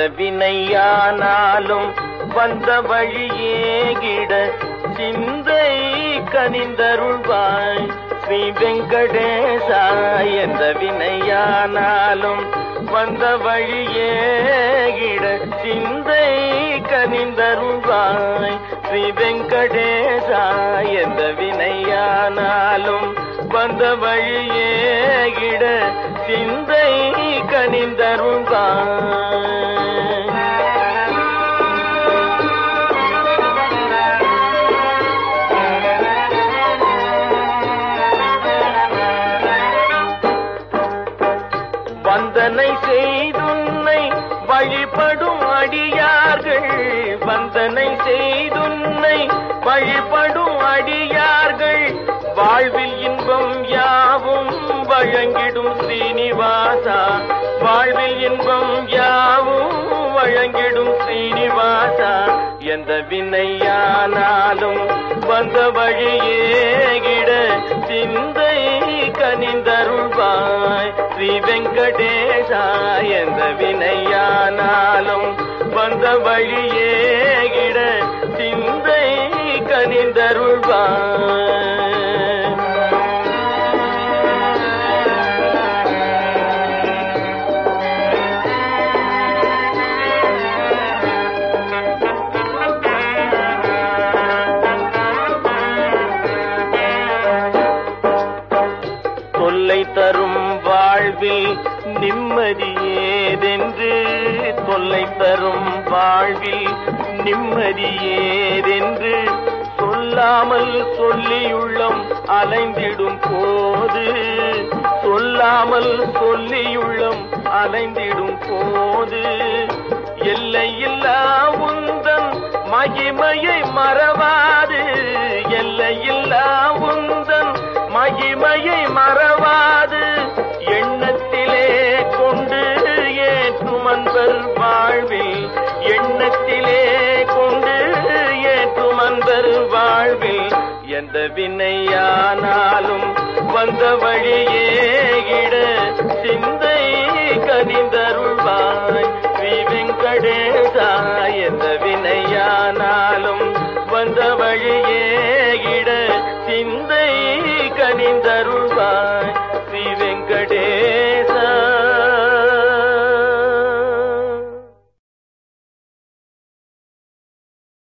வினையானாலும் வந்த வழியேகிட சிந்தை கனிந்தருள்வாய் ஸ்ரீ வெங்கடேசா எந்த வினையானாலும் வந்த வழியேகிட சிந்தை கனிந்தருள்வாய் ஸ்ரீ வெங்கடேசா எந்த வினையானாலும் வந்த வழியேகிட சிந்தை கனிந்தருள்வாய் வந்தனை செய்துன்னை வழிபடும் அடியார்கள் வந்தனை செய்துன்னை வழிபடும் அடியார்கள் வாழ்வில் இன்பம் யாவும் வழங்கிடும் ஸ்ரீனிவாசா வாழ்வில் இன்பம் யாவும் வழங்கிடும் ஸ்ரீனிவாசா எந்த வினையானாலும் வந்த வழியேகிட சிந்தை கனிந்தருள்வாய் ஸ்ரீ வெங்கடேசா எந்த வினையானாலும் வந்த வழியேகிட சிந்தை கனிந்தருள்வாய் தொல்லை தரும் வாழ்வில் நிம்மதியேதென்று தொல்லை தரும் வாழ்வில் நிம்மதியேதென்று சொல்லாமல் சொல்லியுள்ளம் அலைந்திடும் போது சொல்லாமல் சொல்லியுள்ளம் அலைந்திடும் போது எல்லையில்லா உந்தன் மகிமையை மறவாது எல்லையில்லா உந்தன் மகிமையை மறவாது எண்ணத்திலே கொண்டு ஏற்றும் அன்பர் வாழ்வில் எண்ணத்திலே கொண்டு ஏற்றும் அன்பர் வாழ்வில் எந்த வினையானாலும் வந்த வழியே